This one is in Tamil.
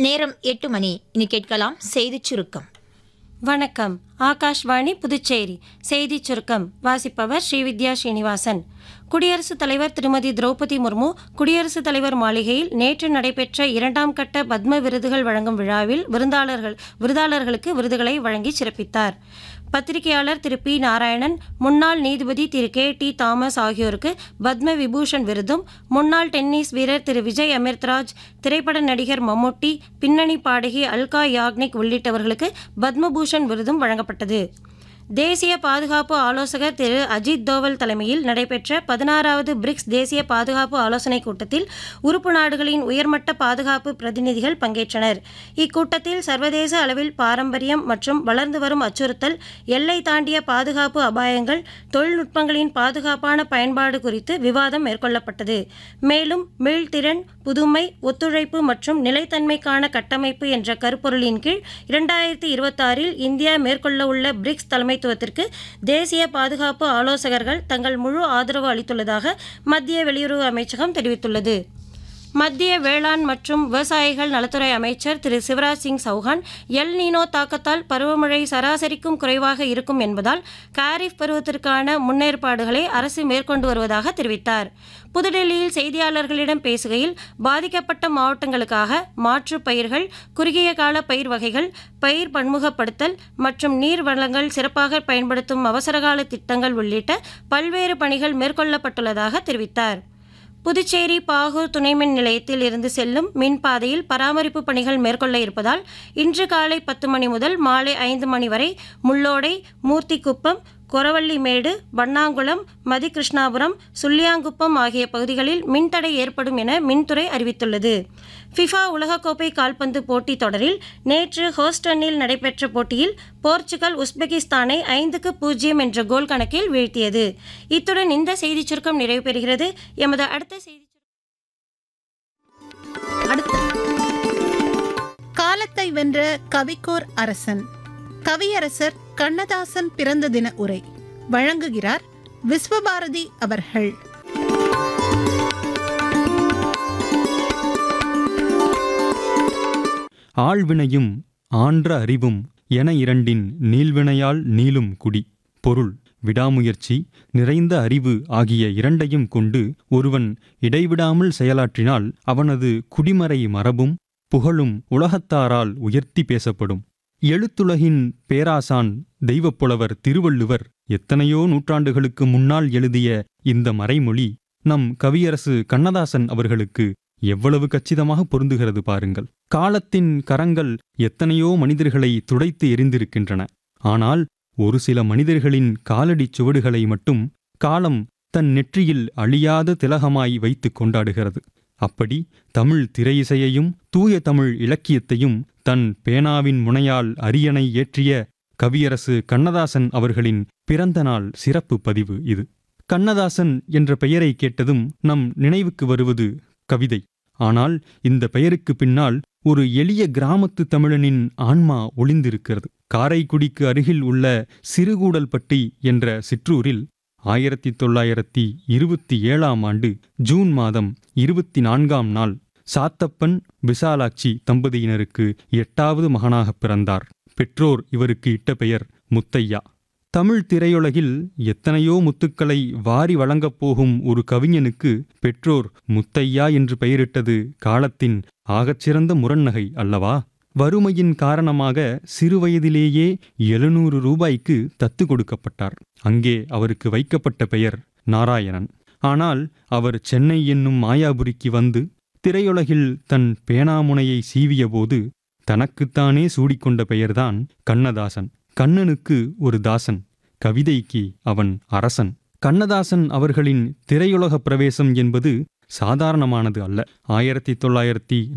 நேரம் எட்டு மணி இனி கேட்கலாம் செய்திச் சுருக்கம் வணக்கம் ஆகாஷ்வாணி புதுச்சேரி செய்திச் சுருக்கம் வாசிப்பவர் ஸ்ரீவித்யா ஸ்ரீனிவாசன் குடியரசுத் தலைவர் திருமதி திரௌபதி முர்மு குடியரசுத் தலைவர் மாளிகையில் நேற்று நடைபெற்ற இரண்டாம் கட்ட பத்ம விருதுகள் வழங்கும் விழாவில் விருந்தாளர்கள் விருதாளர்களுக்கு விருதுகளை வழங்கி சிறப்பித்தார் பத்திரிகையாளர் திரு பி நாராயணன் முன்னாள் நீதிபதி திரு கே டி தாமஸ் ஆகியோருக்கு பத்ம விபூஷன் விருதும் முன்னாள் டென்னிஸ் வீரர் திரு விஜய் அமிர்தராஜ் திரைப்பட நடிகர் மம்முட்டி பின்னணி பாடகி அல்கா யாக்னிக் உள்ளிட்டவர்களுக்கு பத்மபூஷன் விருதும் வழங்கப்பட்டது தேசிய பாதுகாப்பு ஆலோசகர் திரு அஜித் தோவல் தலைமையில் நடைபெற்ற பதினாறாவது பிரிக்ஸ் தேசிய பாதுகாப்பு ஆலோசனைக் கூட்டத்தில் உறுப்பு நாடுகளின் உயர்மட்ட பாதுகாப்பு பிரதிநிதிகள் பங்கேற்றனர் இக்கூட்டத்தில் சர்வதேச அளவில் பாரம்பரியம் மற்றும் வளர்ந்து வரும் அச்சுறுத்தல் எல்லை தாண்டிய பாதுகாப்பு அபாயங்கள் தொழில்நுட்பங்களின் பாதுகாப்பான பயன்பாடு குறித்து விவாதம் மேற்கொள்ளப்பட்டது மேலும் மீள்திறன் புதுமை ஒத்துழைப்பு மற்றும் நிலைத்தன்மைக்கான கட்டமைப்பு என்ற கருப்பொருளின் கீழ் இரண்டாயிரத்தி இருபத்தாறில் இந்தியா மேற்கொள்ள உள்ள பிரிக்ஸ் தலைமைத்துவத்திற்கு தேசிய பாதுகாப்பு ஆலோசகர்கள் தங்கள் முழு ஆதரவு அளித்துள்ளதாக மத்திய வெளியுறவு அமைச்சகம் தெரிவித்துள்ளது மத்திய வேளாண் மற்றும் விவசாயிகள் நலத்துறை அமைச்சர் திரு சிவராஜ் சிங் சௌஹான் எல் நீனோ தாக்கத்தால் பருவமழை சராசரிக்கும் குறைவாக இருக்கும் என்பதால் காரிஃப் பருவத்திற்கான முன்னேற்பாடுகளை அரசு மேற்கொண்டு வருவதாக தெரிவித்தார் புதுடெல்லியில் செய்தியாளர்களிடம் பேசுகையில் பாதிக்கப்பட்ட மாவட்டங்களுக்காக மாற்றுப் பயிர்கள் குறுகிய கால பயிர் வகைகள் பயிர் பன்முகப்படுத்தல் மற்றும் நீர் வளங்கள் சிறப்பாக பயன்படுத்தும் அவசரகால திட்டங்கள் உள்ளிட்ட பல்வேறு பணிகள் மேற்கொள்ளப்பட்டுள்ளதாக தெரிவித்தார் புதுச்சேரி பாகூர் துணைமின் நிலையத்தில் இருந்து செல்லும் மின்பாதையில் பராமரிப்பு பணிகள் மேற்கொள்ள இருப்பதால் இன்று காலை பத்து மணி முதல் மாலை ஐந்து மணி வரை முள்ளோடை மூர்த்திக்குப்பம் கொரவள்ளிமேடு வண்ணாங்குளம் மதிகிருஷ்ணாபுரம் சுள்ளியாங்குப்பம் ஆகிய பகுதிகளில் மின்தடை ஏற்படும் என மின்துறை அறிவித்துள்ளது ஃபிஃபா உலகக்கோப்பை கால்பந்து போட்டித் தொடரில் நேற்று ஹோஸ்டனில் நடைபெற்ற போட்டியில் போர்ச்சுகல் உஸ்பெகிஸ்தானை ஐந்துக்கு பூஜ்ஜியம் என்ற கோல் கணக்கில் வீழ்த்தியது இத்துடன் இந்த செய்திச் சுருக்கம் நிறைவு பெறுகிறது எமது அடுத்த செய்தி அடுத்த காலத்தை வென்ற கவிக்கோர் அரசன் கவியரசர் கண்ணதாசன் பிறந்த தின உரை வழங்குகிறார் விஸ்வபாரதி அவர்கள் ஆழ்வினையும் ஆன்ற அறிவும் என இரண்டின் நீள்வினையால் நீளும் குடி பொருள் விடாமுயற்சி நிறைந்த அறிவு ஆகிய இரண்டையும் கொண்டு ஒருவன் இடைவிடாமல் செயலாற்றினால் அவனது குடிமறை மரபும் புகழும் உலகத்தாரால் உயர்த்தி பேசப்படும் எழுத்துலகின் பேராசான் தெய்வப்புலவர் திருவள்ளுவர் எத்தனையோ நூற்றாண்டுகளுக்கு முன்னால் எழுதிய இந்த மறைமொழி நம் கவியரசு கண்ணதாசன் அவர்களுக்கு எவ்வளவு கச்சிதமாக பொருந்துகிறது பாருங்கள் காலத்தின் கரங்கள் எத்தனையோ மனிதர்களை துடைத்து எரிந்திருக்கின்றன ஆனால் ஒரு சில மனிதர்களின் காலடிச் சுவடுகளை மட்டும் காலம் தன் நெற்றியில் அழியாத திலகமாய் வைத்துக் கொண்டாடுகிறது அப்படி தமிழ் திரையிசையையும் தூய தமிழ் இலக்கியத்தையும் தன் பேனாவின் முனையால் அரியணை ஏற்றிய கவியரசு கண்ணதாசன் அவர்களின் பிறந்த நாள் சிறப்பு பதிவு இது கண்ணதாசன் என்ற பெயரை கேட்டதும் நம் நினைவுக்கு வருவது கவிதை ஆனால் இந்த பெயருக்கு பின்னால் ஒரு எளிய கிராமத்து தமிழனின் ஆன்மா ஒளிந்திருக்கிறது காரைக்குடிக்கு அருகில் உள்ள சிறுகூடல்பட்டி என்ற சிற்றூரில் ஆயிரத்தி தொள்ளாயிரத்தி இருபத்தி ஏழாம் ஆண்டு ஜூன் மாதம் இருபத்தி நான்காம் நாள் சாத்தப்பன் விசாலாட்சி தம்பதியினருக்கு எட்டாவது மகனாகப் பிறந்தார் பெற்றோர் இவருக்கு இட்ட பெயர் முத்தையா தமிழ் திரையுலகில் எத்தனையோ முத்துக்களை வாரி வழங்கப் போகும் ஒரு கவிஞனுக்கு பெற்றோர் முத்தையா என்று பெயரிட்டது காலத்தின் ஆகச்சிறந்த முரண்நகை அல்லவா வறுமையின் காரணமாக சிறுவயதிலேயே எழுநூறு ரூபாய்க்கு தத்து கொடுக்கப்பட்டார் அங்கே அவருக்கு வைக்கப்பட்ட பெயர் நாராயணன் ஆனால் அவர் சென்னை என்னும் மாயாபுரிக்கு வந்து திரையுலகில் தன் பேனாமுனையை சீவியபோது தனக்குத்தானே சூடிக்கொண்ட பெயர்தான் கண்ணதாசன் கண்ணனுக்கு ஒரு தாசன் கவிதைக்கு அவன் அரசன் கண்ணதாசன் அவர்களின் திரையுலக பிரவேசம் என்பது சாதாரணமானது அல்ல ஆயிரத்தி தொள்ளாயிரத்தி